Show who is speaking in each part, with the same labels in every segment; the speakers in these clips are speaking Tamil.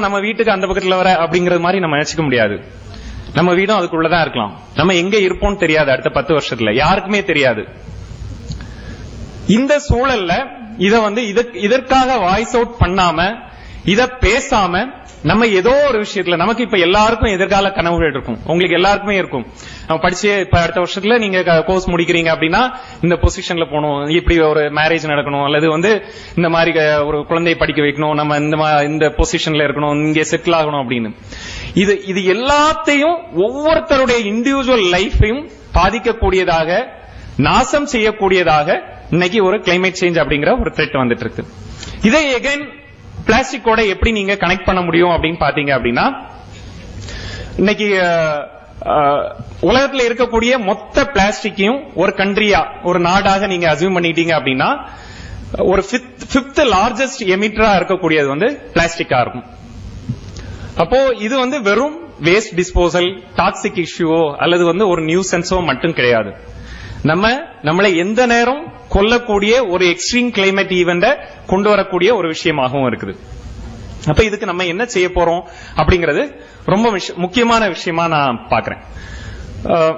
Speaker 1: நம்ம வீட்டுக்கு அந்த பக்கத்துல வர அப்படிங்கறது மாதிரி நம்ம நினைச்சுக்க முடியாது நம்ம வீடும் அதுக்குள்ளதான் இருக்கலாம் நம்ம எங்க இருப்போம்னு தெரியாது அடுத்த பத்து வருஷத்துல யாருக்குமே தெரியாது இந்த சூழல்ல இத வந்து இதற்கு- இதற்காக வாய்ஸ் அவுட் பண்ணாம இத பேசாம நம்ம ஏதோ ஒரு விஷயத்துல நமக்கு இப்ப எல்லாருக்கும் எதிர்கால கனவுகள் இருக்கும் உங்களுக்கு எல்லாருக்குமே இருக்கும் நம்ம படிச்சு இப்ப அடுத்த வருஷத்துல நீங்க கோர்ஸ் முடிக்கிறீங்க அப்படின்னா இந்த பொசிஷன்ல போகணும் இப்படி ஒரு மேரேஜ் நடக்கணும் அல்லது வந்து இந்த மாதிரி க- ஒரு குழந்தையை படிக்க வைக்கணும் நம்ம இந்த மா- இந்த பொசிஷன்ல இருக்கணும் இங்க செட்டில் ஆகணும் அப்படின்னு இது இது எல்லாத்தையும் ஒவ்வொருத்தருடைய இண்டிவிஜுவல் லைஃபையும் பாதிக்கக்கூடியதாக நாசம் செய்யக்கூடியதாக இன்னைக்கு ஒரு கிளைமேட் சேஞ்ச் அப்படிங்கிற ஒரு த்ரெட் வந்துட்டு இருக்கு இதை எகைன் பிளாஸ்டிக்கோட எப்படி நீங்க கனெக்ட் பண்ண முடியும் அப்படின்னு பாத்தீங்க அப்படின்னா இன்னைக்கு அஹ், அஹ், உலகத்துல இருக்கக்கூடிய மொத்த பிளாஸ்டிக்கையும் ஒரு கண்ட்ரியா ஒரு நாடாக நீங்க அசியூம் பண்ணிட்டீங்க அப்படின்னா ஒரு பிப்த் லார்ஜஸ்ட் எமிட்டரா இருக்கக்கூடியது வந்து பிளாஸ்டிக்கா இருக்கும் அப்போ இது வந்து வெறும் வேஸ்ட் டிஸ்போசல் டாக்ஸிக் இஷ்யூவோ அல்லது வந்து ஒரு நியூசன்ஸோ மட்டும் கிடையாது நம்ம நம்மளை எந்த நேரம் கொல்லக்கூடிய ஒரு எக்ஸ்ட்ரீம் கிளைமேட் ஈவெண்ட கொண்டு வரக்கூடிய ஒரு விஷயமாகவும் இருக்குது அப்ப இதுக்கு நம்ம என்ன செய்ய போறோம் அப்படிங்கிறது ரொம்ப விஷ- முக்கியமான விஷயமா நான் பாக்குறேன் அஹ்,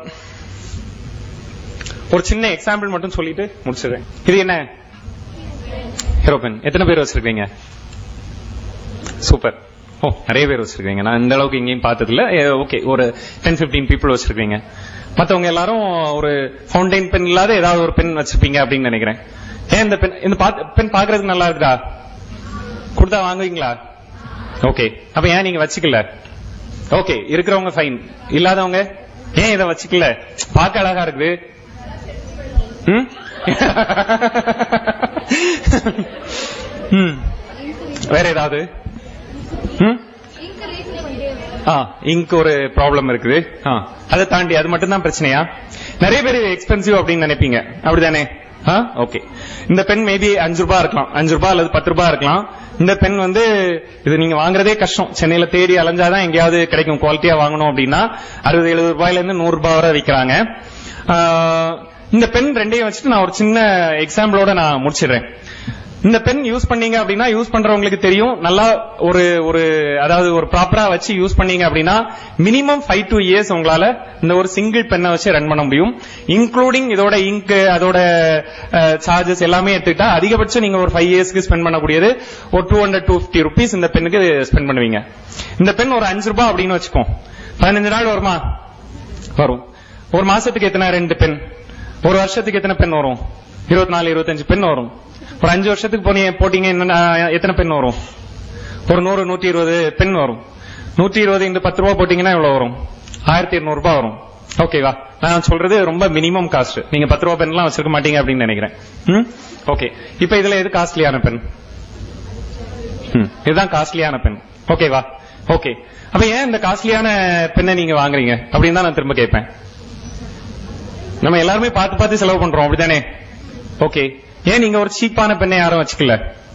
Speaker 1: ஒரு சின்ன எக்ஸாம்பிள் மட்டும் சொல்லிட்டு முடிச்சிடுறேன் இது என்ன ஹீரோபென் எத்தனை பேர் வச்சிருக்கீங்க சூப்பர் ஓ நிறைய பேர் வச்சிருக்கீங்க நான் இந்த அளவுக்கு எங்கேயும் பார்த்தது இல்ல ஓகே ஒரு டென் 15 பீப்புள் வச்சிருக்கீங்க மத்தவங்க எல்லாரும் ஒரு ஃபவுண்டைன் பென் இல்லாத ஏதாவது ஒரு பென் வச்சிருப்பீங்க அப்படின்னு நினைக்கிறேன் ஏன் இந்த பென் இந்த பென் பாக்குறதுக்கு நல்லா இருக்குதா கொடுத்தா வாங்குவீங்களா ஓகே அப்ப ஏன் நீங்க வச்சுக்கல ஓகே இருக்கிறவங்க ஃபைன் இல்லாதவங்க ஏன் இதை வச்சுக்கல பார்க்க அழகா இருக்குது ம்? ம். வேற ஏதாவது ம்? ஆ இங்க் ஒரு ப்ராப்ளம் இருக்குது ஆ, அதை தாண்டி அது மட்டும் தான் பிரச்சனையா நிறைய பேர் எக்ஸ்பென்சிவ் அப்படின்னு நினைப்பீங்க அப்படிதானே ஓகே இந்த பென் மேபி அஞ்சு ரூபாய் இருக்கலாம் அஞ்சு ரூபாய் அல்லது பத்து ரூபாய் இருக்கலாம் இந்த பென் வந்து இது நீங்க வாங்குறதே கஷ்டம் சென்னையில தேடி அலைஞ்சாதான் எங்கேயாவது கிடைக்கும் குவாலிட்டியா வாங்கணும் அப்படின்னா அறுபது எழுபது ரூபாயில இருந்து நூறு ரூபாய் வரை விற்கிறாங்க ஆ, இந்த பென் ரெண்டையும் வச்சுட்டு நான் ஒரு சின்ன எக்ஸாம்பிளோட நான் முடிச்சிடுறேன் இந்த பென் யூஸ் பண்ணீங்க அப்படின்னா யூஸ் பண்றவங்களுக்கு தெரியும் நல்லா ஒரு ஒரு அதாவது ஒரு ப்ராப்பரா வச்சு யூஸ் பண்ணீங்க அப்படின்னா மினிமம் ஃபைவ் டூ இயர்ஸ் உங்களால இந்த ஒரு சிங்கிள் பென்னை வச்சு ரன் பண்ண முடியும் இன்க்ளூடிங் இதோட இங்க் அதோட சார்ஜஸ் எல்லாமே எடுத்துக்கிட்டா அதிகபட்சம் நீங்க ஒரு ஃபைவ் இயர்ஸ்க்கு ஸ்பெண்ட் பண்ணக்கூடியது ஒரு two hundred two fifty rupees இந்த பெண்ணுக்கு ஸ்பெண்ட் பண்ணுவீங்க இந்த பென் ஒரு அஞ்சு ரூபாய் அப்படின்னு வச்சுப்போம் பதினஞ்சு நாள் வருமா வரும் ஒரு மாசத்துக்கு எத்தனை ரெண்டு பென் ஒரு வருஷத்துக்கு எத்தனை பென் வரும் இருபத்தி நாலு இருபத்தஞ்சு பென் வரும் ஒரு அஞ்சு வருஷத்துக்கு போனீங்க போட்டீங்க என்னன்னா, எத்தனை பென் வரும் ஒரு நூறு நூத்தி இருபது பென் வரும் நூத்தி இருபது இந்த பத்து ரூபா போட்டீங்கன்னா எவ்வளவு வரும் ஆயிரத்தி இருநூறு ரூபாய் வரும் ஓகேவா நான் சொல்றது ரொம்ப மினிமம் காஸ்ட் நீங்க பத்து ரூபா பென் எல்லாம் வச்சிருக்க மாட்டீங்க அப்படின்னு நினைக்கிறேன் ம் ஓகே இப்ப இதுல எது காஸ்ட்லியான பென் ம், இதுதான் காஸ்ட்லியான பென் ஓகேவா ஓகே அப்ப ஏன் இந்த காஸ்ட்லியான பெண்ணை நீங்க வாங்குறீங்க அப்படின்னு தான் நான் திரும்ப கேட்பேன் நம்ம எல்லாருமே பார்த்து பார்த்து செலவு பண்றோம் அப்படிதானே ஓகே ஏன் நீங்க ஒரு சீப்பான பெண்ணை யாரும் வச்சுக்கல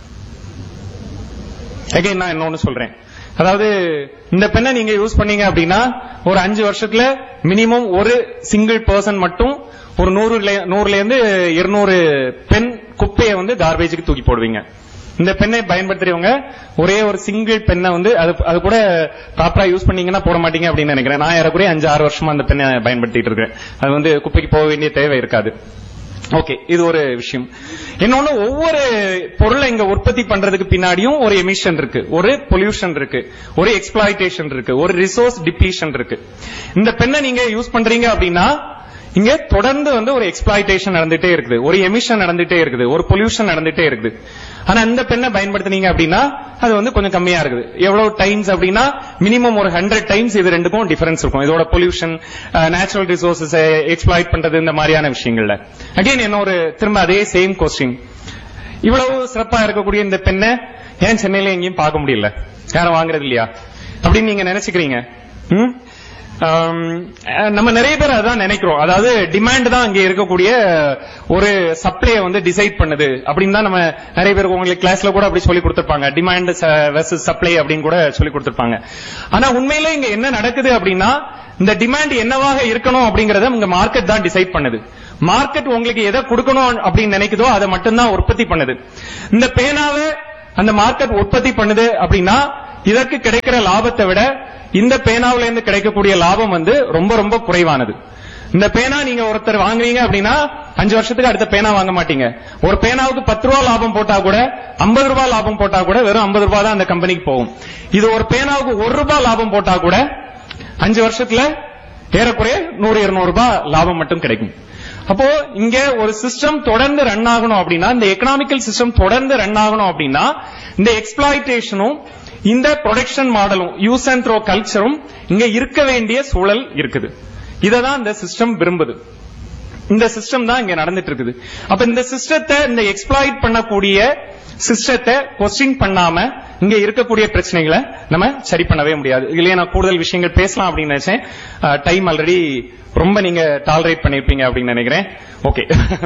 Speaker 1: அகைன் நான் இன்னொன்னு சொல்றேன் அதாவது இந்த பெண்ணை நீங்க யூஸ் பண்ணீங்க அப்படின்னா ஒரு அஞ்சு வருஷத்துல மினிமம் ஒரு சிங்கிள் பர்சன் மட்டும் ஒரு நூறு நூறுல இருந்து இருநூறு பெண் குப்பையை வந்து கார்பேஜுக்கு தூக்கி போடுவீங்க இந்த பெண்ணை பயன்படுத்துறவங்க ஒரே ஒரு சிங்கிள் பெண்ணை வந்து அது அது கூட ப்ராப்பரா யூஸ் பண்ணீங்கன்னா போட மாட்டீங்க அப்படின்னு நினைக்கிறேன் நான் ஏறக்குறைய அஞ்சு ஆறு வருஷமா அந்த பெண்ணை பயன்படுத்திட்டு இருக்கேன் அது வந்து குப்பைக்கு போக வேண்டிய தேவை இருக்காது ஓகே இது ஒரு விஷயம் இன்னொன்னு ஒவ்வொரு பொருளை இங்க உற்பத்தி பண்றதுக்கு பின்னாடியும் ஒரு எமிஷன் இருக்கு ஒரு பொல்யூஷன் இருக்கு ஒரு எக்ஸ்பிளாய்டேஷன் இருக்கு ஒரு ரிசோர்ஸ் டிப்ளீஷன் இருக்கு இந்த பெண்ணை நீங்க யூஸ் பண்றீங்க அப்படின்னா இங்க தொடர்ந்து வந்து ஒரு எக்ஸ்பிளாய்டேஷன் நடந்துட்டே இருக்குது ஒரு எமிஷன் நடந்துட்டே இருக்குது ஒரு பொல்யூஷன் நடந்துட்டே இருக்குது ஆனா இந்த பெண்ணை பயன்படுத்துனீங்க அப்படின்னா அது வந்து கொஞ்சம் கம்மியா இருக்குது எவ்வளவு டைம்ஸ் அப்படின்னா மினிமம் ஒரு ஹண்ட்ரட் டைம்ஸ் இது ரெண்டுக்கும் டிஃபரன்ஸ் இருக்கும் இதோட பொல்யூஷன் நேச்சுரல் ரிசோர்சஸ் எக்ஸ்பிளாய்ட் பண்றது இந்த மாதிரியான விஷயங்கள்ல அகைன் என்ன ஒரு திரும்ப அதே சேம் கொஸ்டின் இவ்வளவு சிறப்பா இருக்கக்கூடிய இந்த பெண்ணை ஏன் சென்னையில எங்கேயும் பார்க்க முடியல யாரும் வாங்குறது இல்லையா அப்படின்னு நீங்க நினைச்சுக்கிறீங்க ம்? ஆம், அஹ், நம்ம நிறைய பேர் அதான் நினைக்கிறோம் அதாவது டிமாண்ட் தான் அங்க இருக்கக்கூடிய ஒரு சப்ளைய வந்து டிசைட் பண்ணுது அப்படின்னு தான் நம்ம நிறைய பேர் உங்களுக்கு கிளாஸ்ல கூட அப்படி சொல்லி கொடுத்திருப்பாங்க டிமாண்ட் வெர்சஸ் சப்ளை அப்படின்னு கூட சொல்லி கொடுத்திருப்பாங்க ஆனா உண்மையில இங்க என்ன நடக்குது அப்படின்னா இந்த டிமாண்ட் என்னவாக இருக்கணும் அப்படிங்கறத உங்க மார்க்கெட் தான் டிசைட் பண்ணுது மார்க்கெட் உங்களுக்கு எதை கொடுக்கணும் அப்படின்னு நினைக்குதோ அதை மட்டும்தான் உற்பத்தி பண்ணுது இந்த பேனாவை அந்த மார்க்கெட் உற்பத்தி பண்ணுது அப்படின்னா இதற்கு கிடைக்கிற லாபத்தை விட இந்த பேனாவுல இருந்து கிடைக்கக்கூடிய லாபம் வந்து ரொம்ப ரொம்ப குறைவானது இந்த பேனா நீங்க ஒருத்தர் வாங்குறீங்க அப்படின்னா அஞ்சு வருஷத்துக்கு அடுத்த பேனா வாங்க மாட்டீங்க ஒரு பேனாவுக்கு பத்து ரூபா லாபம் போட்டா கூட ஐம்பது ரூபாய் லாபம் போட்டா கூட வெறும் ஐம்பது ரூபாய் தான் அந்த கம்பெனிக்கு போகும் இது ஒரு பேனாவுக்கு ஒரு ரூபாய் லாபம் போட்டா கூட அஞ்சு வருஷத்துல ஏறக்குறைய நூறு இருநூறு ரூபாய் லாபம் மட்டும் கிடைக்கும் அப்போ இங்க ஒரு சிஸ்டம் தொடர்ந்து ரன் ஆகணும் அப்படின்னா இந்த எக்கனாமிக்கல் சிஸ்டம் தொடர்ந்து ரன் ஆகணும் அப்படின்னா இந்த எக்ஸ்பிளாய்டேஷனும் இந்த ப்ரொடக்ஷன் மாடலும் யூஸ் அண்ட் த்ரோ கல்ச்சரும் இங்க இருக்க வேண்டிய சூழல் இருக்குது இததான் இந்த சிஸ்டம் விரும்புது இந்த சிஸ்டம் தான் இங்க நடந்துட்டு இருக்குது அப்ப இந்த சிஸ்டத்தை இந்த எக்ஸ்பிளாய்ட் பண்ணக்கூடிய சிஸ்டத்தை கொஸ்டின் பண்ணாம இங்க இருக்கக்கூடிய பிரச்சனைகளை நம்ம சரி பண்ணவே முடியாது இதுலயே நான் கூடுதல் விஷயங்கள் பேசலாம் அப்படின்னு நினைச்சேன் டைம் ஆல்ரெடி ரொம்ப நீங்க டாலரேட் பண்ணிருப்பீங்க அப்படின்னு நினைக்கிறேன் ஓகே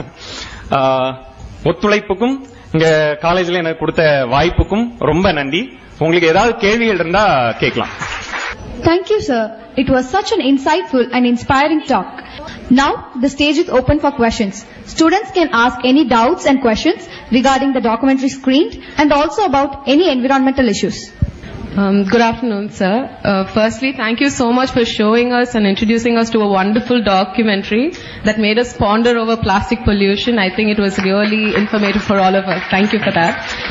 Speaker 1: ஒத்துழைப்புக்கும் இங்க காலேஜ்ல எனக்கு கொடுத்த வாய்ப்புக்கும் ரொம்ப நன்றி உங்களுக்கு ஏதாவது கேள்விகள் இருந்தா கேட்கலாம்
Speaker 2: Thank you, sir. It was such an insightful and inspiring talk. Now, the stage is open for questions. Students can ask any doubts and questions regarding the documentary screened and also about any environmental issues.
Speaker 3: Um, good afternoon, sir. Uh, firstly, thank you so much for showing us and introducing us to a wonderful documentary that made us ponder over plastic pollution. I think it was really informative for all of us. Thank you for that.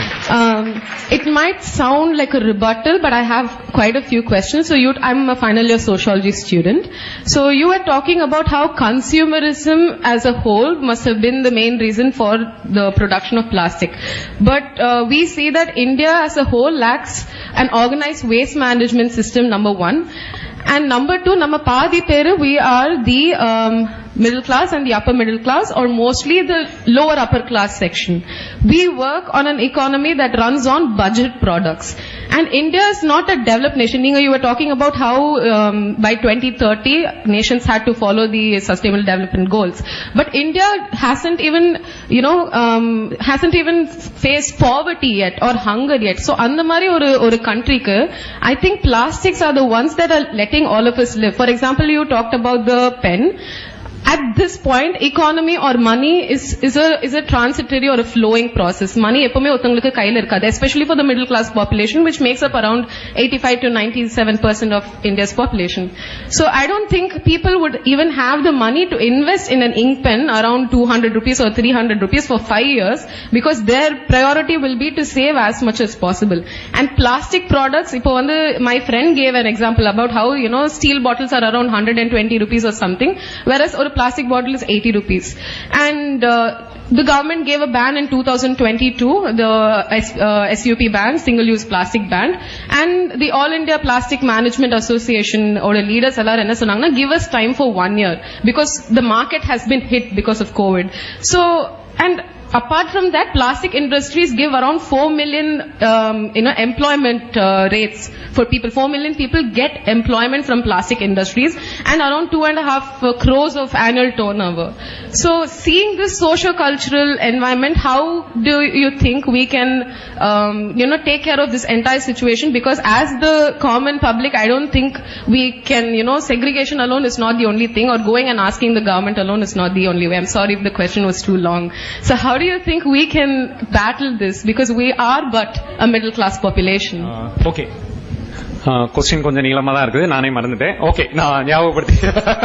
Speaker 3: Um, it might sound like a rebuttal, but I have quite a few questions. So you, I'm a final year sociology student. So you were talking about how consumerism as a whole must have been the main reason for the production of plastic. But uh, we see that India as a whole lacks an organized waste management system, number one. And number two, நம்ம பாதி பேரு we are the um, middle class and the upper middle class or mostly the lower upper class section. We work on an economy that runs on budget products. And India is not a developed nation. Ninga, you were talking about how um, by 2030 nations had to follow the sustainable development goals. But India hasn't even, you know, um, hasn't even faced poverty yet or hunger yet. So அந்த மாதிரி ஒரு ஒரு countryக்கு I think plastics are the ones that are letting all of us live. For example, you talked about the pen. At this point, economy or money is is a is a transitory or a flowing process. Money எப்பவுமே ஒருத்தங்களுக்கு கையில இருக்காது, especially for the middle class population, which makes up around 85 to 97 percent of India's population. So I don't think people would even have the money to invest in an ink pen around 200 rupees or 300 rupees for five years because their priority will be to save as much as possible. And plastic products, இப்போ வந்து my friend gave an example about how you know steel bottles are around 120 rupees or something, whereas a plastic bottle is 80 rupees. And uh, the government gave a ban in 2022, the S, uh, SUP ban, single-use plastic ban, and the All India Plastic Management Association or the leaders எல்லாரும் என்ன சொன்னாங்கன்னா give us time for one year because the market has been hit because of COVID. So and apart from that, plastic industries give around 4 million, um, you know, employment uh, rates for people. 4 million people get employment from plastic industries and around two and a half uh, crores of annual turnover. So seeing this socio-cultural environment, how do you think we can, um, you know, take care of this entire situation? Because as the common public, I don't think we can, you know, segregation alone is not the only thing or going and asking the government alone is not the only way. I'm sorry if the question was too long. So how do you think we can battle this? Because we are but a middle class population.
Speaker 1: Okay question கொஞ்சம் நீளமா தான் இருக்குது நானே மறந்துட்டேன் ஓகே நான் ஞாபகப்படுத்தி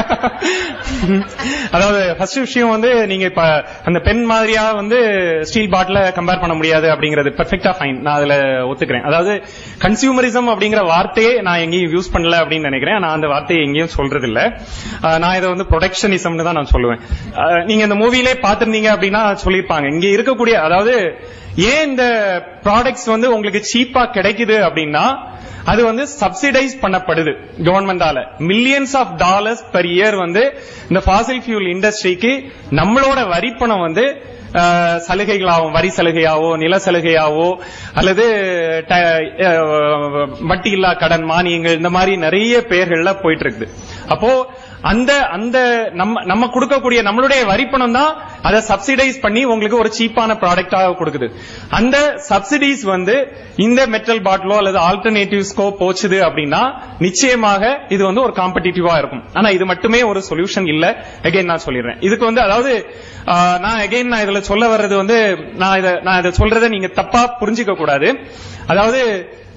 Speaker 1: அதாவது ஃபர்ஸ்ட் விஷயம் வந்து நீங்க இப்ப அந்த பென் மாதிரியா வந்து ஸ்டீல் பாட்டில கம்பேர் பண்ண முடியாது அப்படிங்கிறது பெர்ஃபெக்டா ஃபைன் நான் அதுல ஒத்துக்கிறேன் அதாவது கன்சியூமரிசம் அப்படிங்கிற வார்த்தையே நான் எங்கேயும் யூஸ் பண்ணல அப்படின்னு நினைக்கிறேன் நான் அந்த வார்த்தையை எங்கேயும் சொல்றது இல்ல அஹ் நான் இதை வந்து ப்ரொடக்ஷனிசம்னு தான் நான் சொல்லுவேன் அஹ் நீங்க இந்த மூவிலே பாத்திருந்தீங்க அப்படின்னா சொல்லியிருப்பாங்க இங்க இருக்கக்கூடிய அதாவது ஏன் இந்த ப்ராடக்ட்ஸ் வந்து உங்களுக்கு சீப்பா கிடைக்குது அப்படின்னா அது வந்து சப்சிடைஸ் பண்ணப்படுது கவர்மெண்டால millions of dollars per year வந்து இந்த ஃபாசில் ஃபியூல் இண்டஸ்ட்ரிக்கு நம்மளோட வரிப்பணம் வந்து அஹ், சலுகைகளாகவும் வரி சலுகையாவோ நில சலுகையாவோ அல்லது ட- அஹ், வட்டி இல்லா கடன் மானியங்கள் இந்த மாதிரி நிறைய பெயர்கள்ல போயிட்டு இருக்குது அப்போ அந்த அந்த நம்ம நம்ம கொடுக்கக்கூடிய நம்மளுடைய வரிப்பணம் தான் அதை சப்சிடைஸ் பண்ணி உங்களுக்கு ஒரு சீப்பான ப்ராடக்டாக கொடுக்குது அந்த சப்சிடிஸ் வந்து இந்த மெட்டல் பாட்டிலோ அல்லது ஆல்டர்னேட்டிவ்ஸ்க்கோ போச்சுது அப்படின்னா நிச்சயமாக இது வந்து ஒரு காம்படிட்டிவா இருக்கும் ஆனா இது மட்டுமே ஒரு சொல்யூஷன் இல்ல அகைன் நான் சொல்லிடுறேன் இதுக்கு வந்து அதாவது ஆஹ், நான் அகைன் நான் இதுல சொல்ல வர்றது வந்து நான் இதை நான் இதை சொல்றதை நீங்க தப்பா புரிஞ்சுக்க கூடாது அதாவது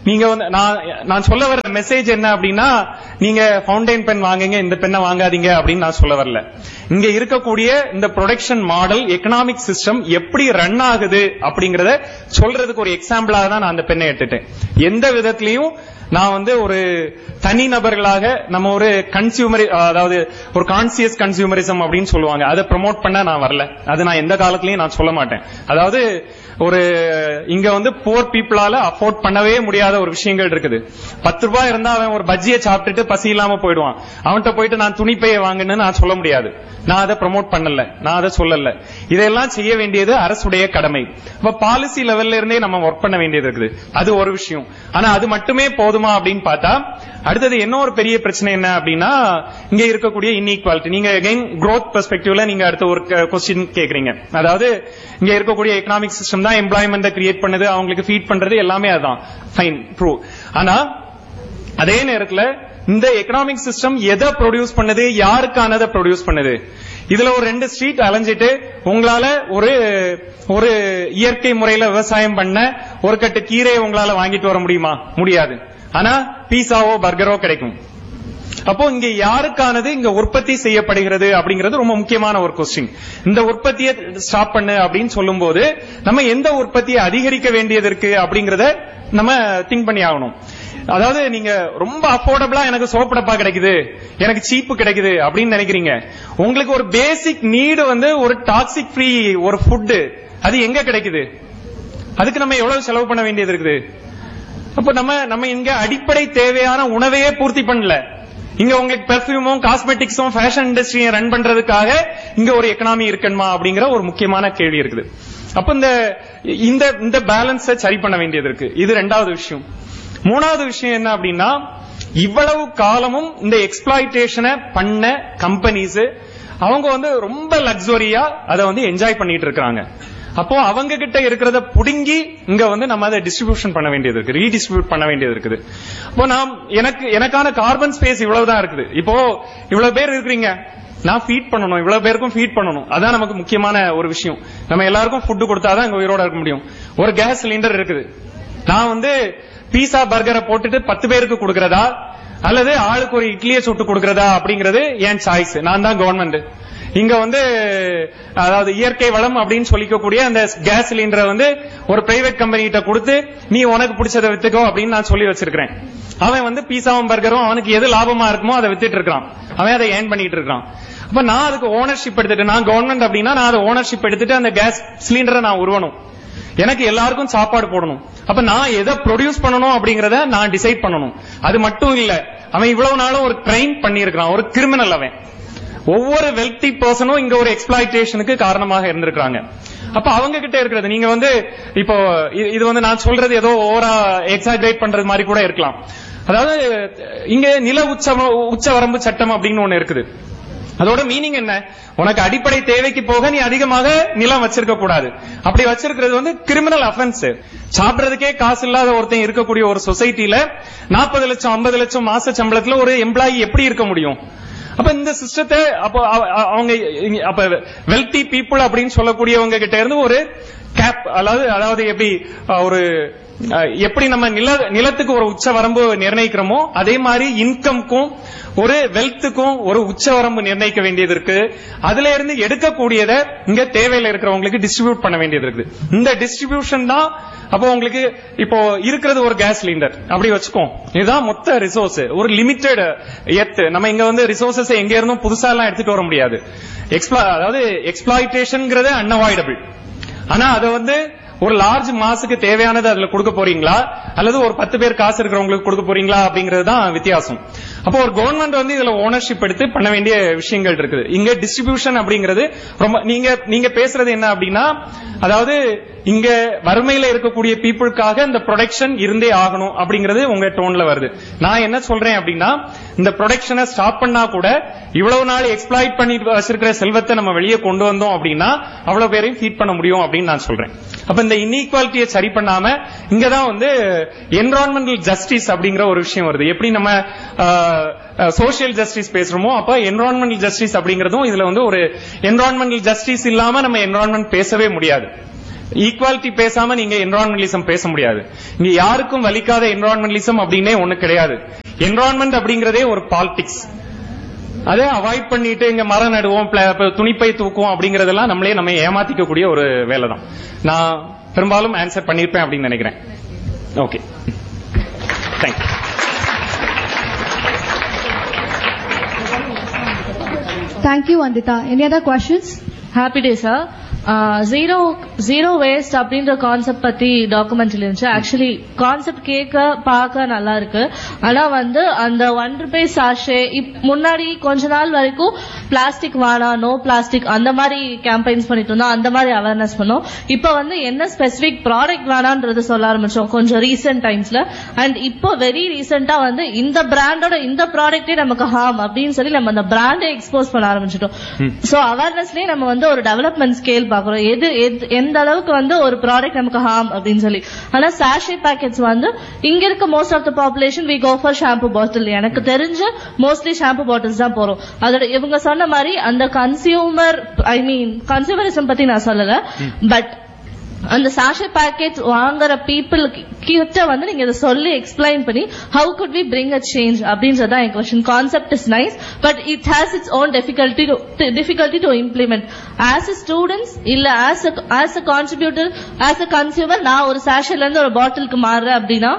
Speaker 1: நீங்க வந்து நான் நான் சொல்ல வர மெசேஜ் என்ன அப்படின்னா நீங்க ஃபவுண்டைன் பென் வாங்குங்க இந்த பெண்ணை வாங்காதீங்க அப்படின்னு நான் சொல்ல வரல இங்க இருக்கக்கூடிய இந்த ப்ரொடக்ஷன் மாடல் எக்கனாமிக் சிஸ்டம் எப்படி ரன் ஆகுது அப்படிங்கறத சொல்றதுக்கு ஒரு எக்ஸாம்பிளாக தான் நான் அந்த பெண்ணை எடுத்துட்டேன் எந்த விதத்திலையும் நான் வந்து ஒரு தனி நபர்களாக நம்ம ஒரு கன்சியூமர் அதாவது ஒரு கான்சியஸ் கன்சியூமரிசம் அப்படின்னு சொல்லுவாங்க அதை ப்ரமோட் பண்ண நான் வரல அது நான் எந்த காலத்திலயும் நான் சொல்ல மாட்டேன் அதாவது ஒரு இங்க வந்து போர் பீப்புளால அஃபோர்ட் பண்ணவே முடியாத ஒரு விஷயங்கள் இருக்குது பத்து ரூபாய் இருந்தா அவன் ஒரு பஜ்ஜியை சாப்பிட்டுட்டு பசி இல்லாம போயிடுவான் அவன்கிட்ட போயிட்டு நான் துணிப்பையை வாங்குன்னு நான் சொல்ல முடியாது நான் அதை ப்ரமோட் பண்ணல நான் அதை சொல்லல இதெல்லாம் செய்ய வேண்டியது அரசுடைய கடமை இப்ப பாலிசி லெவல்ல இருந்தே நம்ம ஒர்க் பண்ண வேண்டியது இருக்குது அது ஒரு விஷயம் ஆனா அது மட்டுமே போதுமா அப்படின்னு பார்த்தா அடுத்தது என்ன ஒரு பெரிய பிரச்சனை என்ன அப்படின்னா இங்க இருக்கக்கூடிய இன்இக்வாலிட்டி நீங்க அகைன் growth பெர்ஸ்பெக்டிவ்ல நீங்க அடுத்த ஒரு கொஸ்டின் கேக்குறீங்க அதாவது இங்க இருக்கக்கூடிய எக்கனாமிக் சிஸ்டம் தான் எம்ப்ளாய்மெண்ட் கிரியேட் பண்ணுது அவங்களுக்கு ஃபீட் பண்றது எல்லாமே அதுதான் ஃபைன் ட்ரூ ஆனா அதே நேரத்துல இந்த எக்கனாமிக் சிஸ்டம் எதை ப்ரொடியூஸ் பண்ணுது யாருக்கானதை ப்ரொடியூஸ் பண்ணுது இதுல ஒரு ரெண்டு ஸ்ட்ரீட் அலைஞ்சிட்டு உங்களால ஒரு ஒரு இயற்கை முறையில விவசாயம் பண்ண ஒரு கட்டு கீரையை உங்களால வாங்கிட்டு வர முடியுமா முடியாது ஆனா பீஸாவோ பர்கரோ கிடைக்கும் அப்போ இங்க யாருக்கானது இங்க உற்பத்தி செய்யப்படுகிறது அப்படிங்கிறது ரொம்ப முக்கியமான ஒரு கொஸ்டின் இந்த உற்பத்தியை ஸ்டாப் பண்ணு அப்படின்னு சொல்லும்போது நம்ம எந்த உற்பத்தியை அதிகரிக்க வேண்டியது இருக்கு அப்படிங்கறத நம்ம திங்க் பண்ணி ஆகணும் அதாவது நீங்க ரொம்ப அஃபோர்டபுளா எனக்கு சோப்பு டப்பா கிடைக்குது எனக்கு சீப்பு கிடைக்குது அப்படின்னு நினைக்கிறீங்க உங்களுக்கு ஒரு பேசிக் நீடு வந்து ஒரு டாக்ஸிக் ஃப்ரீ ஒரு ஃபுட் அது எங்க கிடைக்குது அதுக்கு நம்ம எவ்வளவு செலவு பண்ண வேண்டியது இருக்குது அப்ப நம்ம நம்ம இங்க அடிப்படை தேவையான உணவையே பூர்த்தி பண்ணல இங்க உங்களுக்கு பெர்ஃபியூமும் காஸ்மெட்டிக்ஸும் ஃபேஷன் இண்டஸ்ட்ரியை ரன் பண்றதுக்காக இங்க ஒரு எக்கனாமி இருக்கணுமா அப்படிங்கிற ஒரு முக்கியமான கேள்வி இருக்குது அப்ப இந்த இந்த இந்த பேலன்ஸை சரி பண்ண வேண்டியது இருக்கு இது ரெண்டாவது விஷயம் மூணாவது விஷயம் என்ன அப்படின்னா இவ்வளவு காலமும் இந்த எக்ஸ்பிளாய்டேஷனை பண்ண கம்பெனிஸ் அவங்க வந்து ரொம்ப லக்ஸரியா அதை வந்து என்ஜாய் பண்ணிட்டு இருக்காங்க அப்போ அவங்க கிட்ட இருக்கிறத புடுங்கி இங்க வந்து நம்ம அதை டிஸ்ட்ரிபியூஷன் பண்ண வேண்டியது இருக்கு ரீடிஸ்ட்ரிபியூட் பண்ண வேண்டியது இருக்குது அப்போ நாம் எனக்கு எனக்கான கார்பன் ஸ்பேஸ் இவ்வளவுதான் இருக்குது இப்போ இவ்வளவு பேர் இருக்கிறீங்க நான் ஃபீட் பண்ணணும் இவ்வளவு பேருக்கும் ஃபீட் பண்ணணும் அதான் நமக்கு முக்கியமான ஒரு விஷயம் நம்ம எல்லாருக்கும் ஃபுட் கொடுத்தாதான் இங்க உயிரோட இருக்க முடியும் ஒரு கேஸ் சிலிண்டர் இருக்குது நான் வந்து பீஸா பர்கரை போட்டுட்டு பத்து பேருக்கு கொடுக்கறதா அல்லது ஆளுக்கு ஒரு இட்லியை சுட்டு கொடுக்கறதா அப்படிங்கிறது என் சாய்ஸ் நான் தான் கவர்மெண்ட் இங்க வந்து அதாவது இயற்கை வளம் அப்படின்னு சொல்லிக்கக்கூடிய அந்த கேஸ் சிலிண்டரை வந்து ஒரு பிரைவேட் கம்பெனி கிட்ட கொடுத்து நீ உனக்கு பிடிச்சதை வித்துக்கோ அப்படின்னு நான் சொல்லி வச்சிருக்கிறேன் அவன் வந்து பீஸாவும் பர்கரும் அவனுக்கு எது லாபமா இருக்குமோ அதை வித்துட்டு இருக்கான் அவன் அதை ஏர்ன் பண்ணிட்டு இருக்கான் அப்ப நான் அதுக்கு ஓனர்ஷிப் எடுத்துட்டு நான் கவர்மெண்ட் அப்படின்னா நான் அதை ஓனர்ஷிப் எடுத்துட்டு அந்த கேஸ் சிலிண்டரை நான் உருவணும் எனக்கு எல்லாருக்கும் சாப்பாடு போடணும் அப்ப நான் எதை ப்ரொடியூஸ் பண்ணணும் அப்படிங்கறத நான் டிசைட் பண்ணணும் அது மட்டும் இல்ல அவன் இவ்வளவு நாளும் ஒரு ட்ரெயின் பண்ணியிருக்கான் ஒரு கிரிமினல் அவன் ஒவ்வொரு வெல்தி பர்சனும் இங்க ஒரு எக்ஸ்பிளாய்டேஷனுக்கு காரணமாக இருந்திருக்காங்க அப்ப அவங்க கிட்ட இருக்கிறது நீங்க வந்து இப்போ இ- இது வந்து நான் சொல்றது ஏதோ ஓவரா எக்ஸாஜரேட் பண்றது மாதிரி கூட இருக்கலாம் அதாவது இங்க நில உச்ச உச்ச வரம்பு சட்டம் அப்படின்னு ஒண்ணு இருக்குது அதோட மீனிங் என்ன உனக்கு அடிப்படை தேவைக்கு போக நீ அதிகமாக நிலம் வச்சிருக்க கூடாது அப்படி வச்சிருக்கிறது வந்து கிரிமினல் அஃபென்ஸ் சாப்பிடுறதுக்கே காசு இல்லாத ஒருத்தன் இருக்கக்கூடிய ஒரு சொசைட்டில நாற்பது லட்சம் ஐம்பது லட்சம் மாச சம்பளத்துல ஒரு எம்ப்ளாயி எப்படி இருக்க முடியும் அப்ப இந்த சிஸ்டத்தை அப்போ அவ- அவ- அவங்க இங்க- அப்ப வெல்தி பீப்புள் அப்படின்னு சொல்லக்கூடியவங்க கிட்ட இருந்து ஒரு கேப் அதாவது அதாவது எப்படி அஹ், ஒரு அஹ், எப்படி நம்ம நில நிலத்துக்கு ஒரு உச்ச வரம்பு நிர்ணயிக்கிறோமோ அதே மாதிரி இன்கம்க்கும் ஒரு வெல்த்துக்கும் ஒரு உச்ச வரம்பு நிர்ணயிக்க வேண்டியது இருக்கு அதுல இருந்து எடுக்கக்கூடியதை இங்க தேவையில இருக்கிறவங்களுக்கு டிஸ்ட்ரிபியூட் பண்ண வேண்டியது இருக்குது இந்த டிஸ்ட்ரிபியூஷன் தான் அப்போ உங்களுக்கு இப்போ இருக்கிறது ஒரு கேஸ் சிலிண்டர் அப்படி வச்சுக்கோ இதுதான் மொத்த ரிசோர்ஸ் ஒரு லிமிட்டெட் எர்த் நம்ம இங்க வந்து ரிசோர்சஸ் எங்க இருந்தும் புதுசா எல்லாம் எடுத்துட்டு வர முடியாது எக்ஸ்ப்ளா அதாவது எக்ஸ்பிளாய்டேஷன்ங்கிறது அன்அவாய்டபிள் ஆனா அதை வந்து ஒரு லார்ஜ் மாசுக்கு தேவையானது அதுல கொடுக்க போறீங்களா அல்லது ஒரு பத்து பேர் காசு இருக்கிறவங்களுக்கு கொடுக்க போறீங்களா அப்படிங்கிறது தான் வித்தியாசம் அப்போ ஒரு கவர்மெண்ட் வந்து இதுல ஓனர்ஷிப் எடுத்து பண்ண வேண்டிய விஷயங்கள் இருக்குது இங்க டிஸ்ட்ரிபியூஷன் அப்படிங்கிறது ரொம்ப நீங்க நீங்க பேசுறது என்ன அப்படின்னா அதாவது இங்க வறுமையில இருக்கக்கூடிய பீப்புளுக்காக இந்த ப்ரொடக்ஷன் இருந்தே ஆகணும் அப்படிங்கிறது உங்க டோன்ல வருது நான் என்ன சொல்றேன் அப்படின்னா இந்த ப்ரொடக்ஷனை ஸ்டாப் பண்ணா கூட இவ்வளவு நாள் எக்ஸ்பிளாய்ட் பண்ணி வச்சிருக்கிற செல்வத்தை நம்ம வெளியே கொண்டு வந்தோம் அப்படின்னா அவ்வளவு பேரையும் ஃபீட் பண்ண முடியும் அப்படின்னு நான் சொல்றேன் அப்ப இந்த இன்இக்வாலிட்டியை சரி பண்ணாம இங்கதான் வந்து என்வரான்மெண்டல் ஜஸ்டிஸ் அப்படிங்கிற ஒரு விஷயம் வருது எப்படி நம்ம சோசியல் ஜஸ்டிஸ் பேசுறோமோ அப்ப என்வரான்மெண்டல் ஜஸ்டிஸ் அப்படிங்கறதும் இதுல வந்து ஒரு என்வரான்மெண்டல் ஜஸ்டிஸ் இல்லாம நம்ம என்வரான்மெண்ட் பேசவே முடியாது ஈக்குவாலிட்டி பேசாம நீங்க என்வரான்மெண்டலிசம் பேச முடியாது இங்க யாருக்கும் வலிக்காத என்வரான்மெண்டலிசம் அப்படின்னே ஒண்ணு கிடையாது என்வரான்மெண்ட் அப்படிங்கறதே ஒரு பாலிடிக்ஸ் அதே அவாய்ட் பண்ணிட்டு இங்க மரம் நடுவோம் pla- இப்ப துணிப்பை தூக்குவோம் அப்படிங்கறதெல்லாம் நம்மளே நம்ம ஏமாத்திக்க கூடிய ஒரு வேலை தான் நான் பெரும்பாலும் ஆன்சர் பண்ணிருப்பேன் அப்படின்னு நினைக்கிறேன் okay thank you
Speaker 2: Thank you, Andita. Any other questions?
Speaker 4: Happy day sir zero zero waste அப்படின்ற கான்செப்ட் பத்தி டாக்குமெண்ட்ல இருந்துச்சு ஆக்சுவலி கான்செப்ட் கேட்க பார்க்க நல்லா இருக்கு ஆனா வந்து அந்த ஒன் ருபீ சாஷே முன்னாடி கொஞ்ச நாள் வரைக்கும் பிளாஸ்டிக் வேணாம் நோ பிளாஸ்டிக் அந்த மாதிரி கேம்பெயின்ஸ் பண்ணிட்டு இருந்தோம் அந்த மாதிரி அவேர்னஸ் பண்ணோம் இப்போ வந்து என்ன ஸ்பெசிபிக் ப்ராடக்ட் வேணான்றது சொல்ல ஆரம்பிச்சோம் கொஞ்சம் ரீசெண்ட் டைம்ஸ்ல அண்ட் இப்போ வெரி ரீசெண்டா வந்து இந்த பிராண்டோட இந்த ப்ராடக்டே நமக்கு ஹார்ம் அப்படின்னு சொல்லி நம்ம அந்த பிராண்டை எக்ஸ்போஸ் பண்ண ஆரம்பிச்சிட்டோம் சோ அவேர்னஸ்லயே நம்ம வந்து ஒரு டெவலப்மெண்ட் ஸ்கேல் பாக்குறோம் எது எது- எந்த அளவுக்கு வந்து ஒரு ப்ராடக்ட் நமக்கு ஹார்ம் அப்படின்னு சொல்லி ஆனா சாஷே பேக்கெட்ஸ் வந்து இங்க இருக்க most of the population we go for shampoo bottle எனக்கு தெரிஞ்சு மோஸ்ட்லி ஷாம்பு பாட்டில்ஸ் தான் போறோம் அதோட இவங்க சொன்ன மாதிரி அந்த கன்சியூமர் ஐ மீன் கன்சியூமரிசம் பத்தி நான் சொல்லல பட் அந்த சாஷே பேக்கெட் வாங்குற பீப்புள் கிட்ட வந்து நீங்க இதை சொல்லி எக்ஸ்பிளைன் பண்ணி how could we bring a change அப்படின்றது தான் என் question concept is nice but it has its own difficulty difficulty to implement as a students இல்ல as as a contributor as a consumer நான் ஒரு சாஷேல இருந்து ஒரு பாட்டிலுக்கு மாறுறேன் அப்படின்னா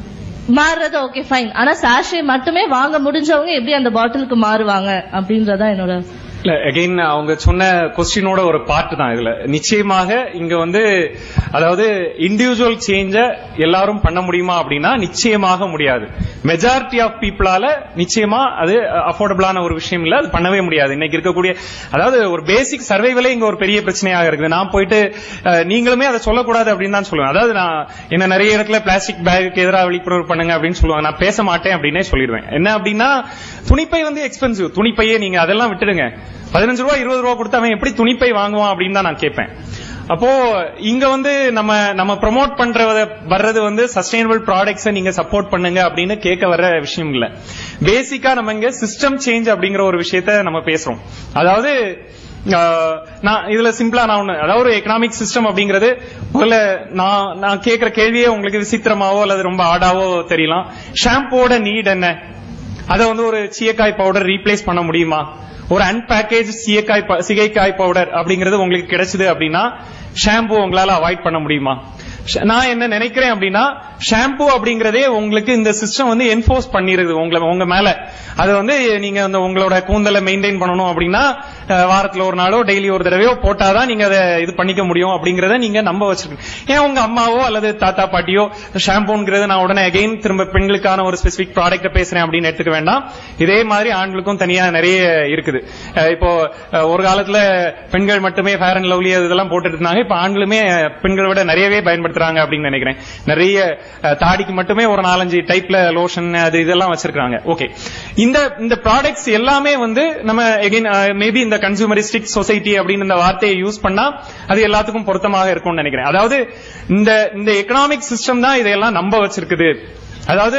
Speaker 4: மாறுறது ஓகே ஃபைன் ஆனா சாஷே மட்டுமே வாங்க முடிஞ்சவங்க எப்படி அந்த பாட்டிலுக்கு மாறுவாங்க அப்படின்றதா என்னோட
Speaker 1: இல்ல அகைன் அவங்க சொன்ன கொஸ்டினோட ஒரு பார்ட் தான் இதுல நிச்சயமாக இங்க வந்து அதாவது இண்டிவிஜுவல் சேஞ்ச எல்லாரும் பண்ண முடியுமா அப்படின்னா நிச்சயமாக முடியாது மெஜாரிட்டி ஆஃப் பீப்புளால நிச்சயமா அது அஃபோர்டபுளான ஒரு விஷயம் இல்ல அது பண்ணவே முடியாது இன்னைக்கு இருக்கக்கூடிய அதாவது ஒரு பேசிக் சர்வைவலே இங்க ஒரு பெரிய பிரச்சனையாக இருக்குது நான் போயிட்டு அஹ், நீங்களுமே அதை சொல்லக்கூடாது அப்படின்னு தான் சொல்லுவேன் அதாவது நான் என்ன நிறைய இடத்துல பிளாஸ்டிக் பேக்கு எதிராக விழிப்புணர்வு பண்ணுங்க அப்படின்னு சொல்லுவாங்க நான் பேச மாட்டேன் அப்படின்னே சொல்லிடுவேன் என்ன அப்படின்னா துணிப்பை வந்து எக்ஸ்பென்சிவ் துணிப்பையே நீங்க அதெல்லாம் விட்டுடுங்க பதினஞ்சு ரூபா இருபது ரூபா கொடுத்து அவன் எப்படி துணிப்பை வாங்குவான் அப்படின்னு தான் நான் கேட்பேன் அப்போ இங்க வந்து நம்ம நம்ம ப்ரோமோட் பண்றது வர்றது வந்து சஸ்டைனபிள் ப்ராடக்ட்ஸை நீங்க சப்போர்ட் பண்ணுங்க அப்படின்னு கேட்க வர்ற விஷயம் இல்ல பேசிக்கா நம்ம இங்க சிஸ்டம் சேஞ்ச் அப்படிங்கிற ஒரு விஷயத்த நம்ம பேசுறோம் அதாவது ஆஹ், நான் இதுல சிம்பிளா நான் ஒண்ணு அதாவது ஒரு எக்கனாமிக் சிஸ்டம் அப்படிங்கிறது முதல்ல நான் நான் கேட்கிற கேள்வியே உங்களுக்கு விசித்திரமாவோ அல்லது ரொம்ப ஆடாவோ தெரியலாம் ஷாம்போட நீட் என்ன அதை வந்து ஒரு சீயக்காய் பவுடர் ரீப்ளேஸ் பண்ண முடியுமா ஒரு அன்பேக்கேஜ் சீயக்காய் ப- சிகைக்காய் பவுடர் அப்படிங்கிறது உங்களுக்கு கிடைச்சது அப்படின்னா ஷாம்பு உங்களால அவாய்ட் பண்ண முடியுமா ஷ- நான் என்ன நினைக்கிறேன் அப்படின்னா ஷாம்பு அப்படிங்கறதே உங்களுக்கு இந்த சிஸ்டம் வந்து என்போர்ஸ் பண்ணிருது உங்களை உங்க மேல அது வந்து நீங்க அந்த உங்களோட கூந்தலை மெயின்டைன் பண்ணணும் அப்படின்னா அஹ், வாரத்துல ஒரு நாளோ டெய்லி ஒரு தடவையோ போட்டாதான் நீங்க அதை இது பண்ணிக்க முடியும் அப்படிங்கறத நீங்க நம்ப வச்சிருக்கீங்க ஏன் உங்க அம்மாவோ அல்லது தாத்தா பாட்டியோ ஷாம்புங்கிறது நான் உடனே அகைன் திரும்ப பெண்களுக்கான ஒரு ஸ்பெசிபிக் ப்ராடக்ட் பேசுறேன் அப்படின்னு எடுத்துக்க வேண்டாம் இதே மாதிரி ஆண்களுக்கும் தனியா நிறைய இருக்குது அஹ், இப்போ அஹ், ஒரு காலத்துல பெண்கள் மட்டுமே ஃபேர் அண்ட் லவ்லி இதெல்லாம் போட்டுட்டு இருந்தாங்க இப்ப ஆண்களுமே அஹ், பெண்களை விட நிறையவே பயன்படுத்துறாங்க அப்படின்னு நினைக்கிறேன் நிறைய அஹ், தாடிக்கு மட்டுமே ஒரு நாலஞ்சு டைப்ல லோஷன் அது இதெல்லாம் வச்சிருக்காங்க ஓகே இந்த இந்த ப்ராடக்ட்ஸ் எல்லாமே வந்து நம்ம எகைன் மேபி இந்த கன்சூமரிஸ்டிக் சொசைட்டி அப்படின்னு இந்த வார்த்தையை யூஸ் பண்ணா அது எல்லாத்துக்கும் பொருத்தமாக இருக்கும்னு நினைக்கிறேன் அதாவது இந்த இந்த எக்கனாமிக் சிஸ்டம் தான் இதையெல்லாம் நம்ப வச்சிருக்குது அதாவது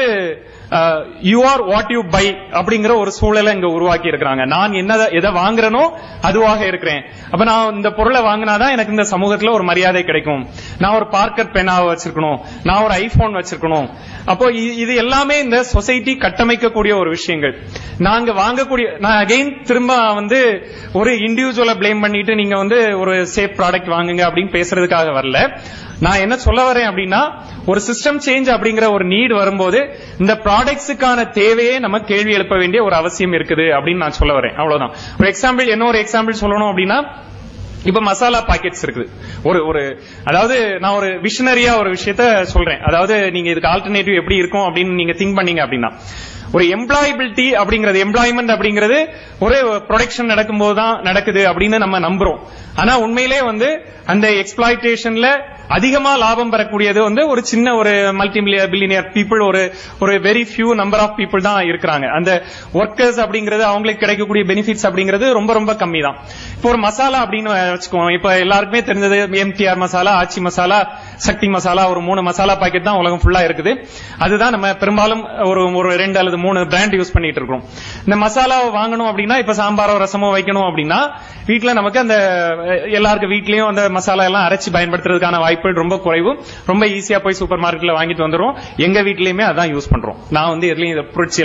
Speaker 1: you are what you buy அப்படிங்கிற ஒரு சூழலை இங்க உருவாக்கி இருக்கிறாங்க நான் என்ன எதை வாங்குறேனோ அதுவாக இருக்கிறேன் அப்ப நான் இந்த பொருளை வாங்கினாதான் எனக்கு இந்த சமூகத்துல ஒரு மரியாதை கிடைக்கும் நான் ஒரு பார்க்கர் பெனாவை வச்சிருக்கணும் நான் ஒரு ஐபோன் வச்சிருக்கணும் அப்போ இ- இது எல்லாமே இந்த சொசைட்டி கட்டமைக்கக்கூடிய ஒரு விஷயங்கள் நாங்க வாங்கக்கூடிய நான் அகைன் திரும்ப வந்து ஒரு இண்டிவிஜுவலை ப்ளேம் பண்ணிட்டு நீங்க வந்து ஒரு சேஃப் ப்ராடக்ட் வாங்குங்க அப்படின்னு பேசுறதுக்காக வரல நான் என்ன சொல்ல வரேன் அப்படின்னா ஒரு சிஸ்டம் சேஞ்ச் அப்படிங்கிற ஒரு நீட் வரும்போது இந்த ப்ராடக்ட்ஸுக்கான தேவையே நம்ம கேள்வி எழுப்ப வேண்டிய ஒரு அவசியம் இருக்குது அப்படின்னு நான் சொல்ல வரேன் அவ்வளவுதான் ஒரு எக்ஸாம்பிள் என்ன ஒரு எக்ஸாம்பிள் சொல்லணும் அப்படின்னா இப்ப மசாலா பாக்கெட்ஸ் இருக்குது ஒரு ஒரு அதாவது நான் ஒரு விஷனரியா ஒரு விஷயத்த சொல்றேன் அதாவது நீங்க இதுக்கு ஆல்டர்னேட்டிவ் எப்படி இருக்கும் அப்படின்னு நீங்க திங்க் பண்ணீங்க அப்படின்னா ஒரு எம்ப்ளாயபிலிட்டி அப்படிங்கிறது எம்ப்ளாய்மெண்ட் அப்படிங்கிறது ஒரு ப்ரொடக்ஷன் நடக்கும்போது தான் நடக்குது அப்படின்னு நம்ம நம்புறோம் ஆனா உண்மையிலே வந்து அந்த எக்ஸ்பிளாய்டேஷன்ல அதிகமா லாபம் பெறக்கூடியது வந்து ஒரு சின்ன ஒரு மல்டி பில்லியனியர் பீப்புள் ஒரு ஒரு very few number of people தான் இருக்கிறாங்க அந்த ஒர்க்கர்ஸ் அப்படிங்கிறது அவங்களுக்கு கிடைக்கக்கூடிய பெனிஃபிட்ஸ் அப்படிங்கிறது ரொம்ப ரொம்ப கம்மி தான் இப்போ ஒரு மசாலா அப்படின்னு வச்சுக்கோங்க இப்ப எல்லாருக்குமே தெரிஞ்சது எம்டிஆர் மசாலா ஆச்சி மசாலா சக்தி மசாலா ஒரு மூணு மசாலா பாக்கெட் தான் உலகம் ஃபுல்லா இருக்குது அதுதான் நம்ம பெரும்பாலும் ஒரு ஒரு ரெண்டு அல்லது மூணு பிராண்ட் யூஸ் பண்ணிட்டு இருக்கோம் இந்த மசாலாவை வாங்கணும் அப்படின்னா இப்ப சாம்பாரோ ரசமோ வைக்கணும் அப்படின்னா வீட்ல நமக்கு அந்த அஹ், எல்லாருக்கும் வீட்லயும் அந்த மசாலா எல்லாம் அரைச்சு பயன்படுத்துறதுக்கான வாய்ப்புகள் ரொம்ப குறைவு ரொம்ப ஈஸியா போய் சூப்பர் மார்க்கெட்ல வாங்கிட்டு வந்துரும் எங்க வீட்லயுமே அதான் யூஸ் பண்றோம் நான் வந்து எதுலயும் இதை புரட்சி